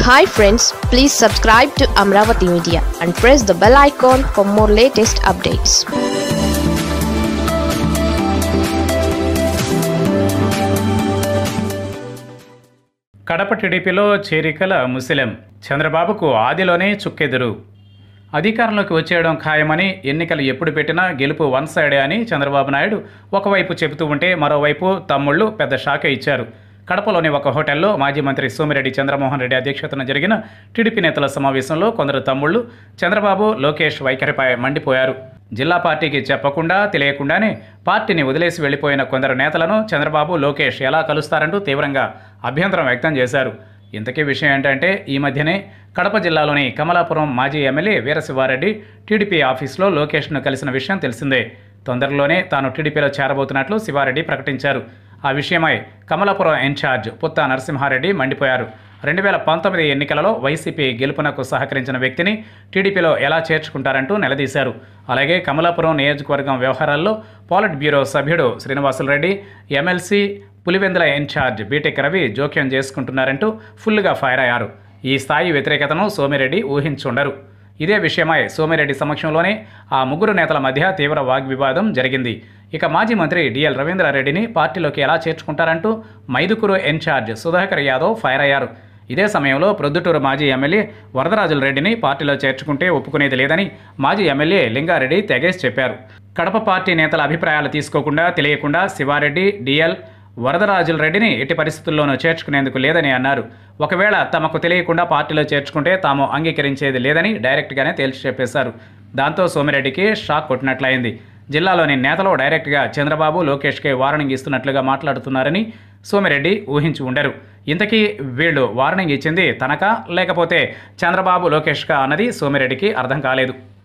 hi friends please subscribe to Amaravati media and press the bell icon for more latest updates Kadapa టీడీపీలో చేరికల ముస్లిం చంద్రబాబుకు ఆదిలోనే చుక్కెదురు అధికారంలోకి వచ్చేయడం ఖాయమని ఎన్నికలు ఎప్పుడు పెట్టినా గెలుపు వన్ సైడే అని చంద్రబాబు నాయుడు ఒకవైపు చెబుతూ ఉంటే మరోవైపు తమ్ముళ్ళు పెద్ద షాకే ఇచ్చారు కడపలోని ఒక హోటల్లో మాజీ మంత్రి సోమిరెడ్డి చంద్రమోహన్ రెడ్డి అధ్యక్షతన జరిగిన టీడీపీ నేతల సమావేశంలో కొందరు తమ్ముళ్ళు చంద్రబాబు లోకేష్ వైఖరిపై మండిపోయారు జిల్లా పార్టీకి చెప్పకుండా తెలియకుండానే పార్టీని వదిలేసి వెళ్లిపోయిన కొందరు నేతలను చంద్రబాబు లోకేష్ ఎలా కలుస్తారంటూ తీవ్రంగా అభ్యంతరం వ్యక్తం చేశారు ఇంతకీ విషయం ఏంటంటే ఈ మధ్యనే కడప జిల్లాలోని కమలాపురం మాజీ ఎమ్మెల్యే వీరశివారెడ్డి టీడీపీ ఆఫీస్లో లోకేష్ను కలిసిన విషయం తెలిసిందే తొందరలోనే తాను టీడీపీలో చేరబోతున్నట్లు శివారెడ్డి ప్రకటించారు ఆ విషయమై కమలాపురం ఇన్ఛార్జ్ పుత్తా నరసింహారెడ్డి మండిపోయారు రెండు వేల పంతొమ్మిది ఎన్నికలలో వైసీపీ గెలుపునకు సహకరించిన వ్యక్తిని టీడీపీలో ఎలా చేర్చుకుంటారంటూ నిలదీశారు అలాగే కమలాపురం నియోజకవర్గం వ్యవహారాల్లో పాలిట్ బ్యూరో సభ్యుడు Srinivasulareddy MLC Pulivendula in charge B Tech Ravi జోక్యం చేసుకుంటున్నారంటూ ఫుల్గా ఫైర్ అయ్యారు ఈ స్థాయి వ్యతిరేకతను సోమిరెడ్డి ఊహించుండరు ఇదే విషయమై సోమిరెడ్డి సమక్షంలోనే ఆ ముగ్గురు నేతల మధ్య తీవ్ర వాగ్వివాదం జరిగింది ఇక మాజీ మంత్రి డిఎల్ రవీంద్రారెడ్డిని పార్టీలోకి ఎలా చేర్చుకుంటారంటూ మైదుకూరు ఇన్ఛార్జ్ సుధాకర్ యాదవ్ ఫైర్ అయ్యారు ఇదే సమయంలో ప్రొద్దుటూరు మాజీ ఎమ్మెల్యే వరదరాజుల రెడ్డిని పార్టీలో చేర్చుకుంటే ఒప్పుకునేది లేదని మాజీ ఎమ్మెల్యే లింగారెడ్డి తెగేసి చెప్పారు కడప పార్టీ నేతల అభిప్రాయాలు తీసుకోకుండా తెలియకుండా శివారెడ్డి డిఎల్ వరదరాజుల రెడ్డిని ఎట్టి పరిస్థితుల్లోనూ చేర్చుకునేందుకు లేదని అన్నారు ఒకవేళ తమకు తెలియకుండా పార్టీలో చేర్చుకుంటే తాము అంగీకరించేది లేదని డైరెక్ట్గానే తేల్చి చెప్పేశారు దాంతో సోమిరెడ్డికి షాక్ కొట్టినట్లయింది జిల్లాలోని నేతలు డైరెక్ట్గా చంద్రబాబు లోకేష్కే వార్నింగ్ ఇస్తున్నట్లుగా మాట్లాడుతున్నారని సోమిరెడ్డి ఊహించి ఉండరు ఇంతకీ వీళ్ళు వార్నింగ్ ఇచ్చింది తనకా లేకపోతే చంద్రబాబు లోకేష్కా అన్నది సోమిరెడ్డికి అర్థం కాలేదు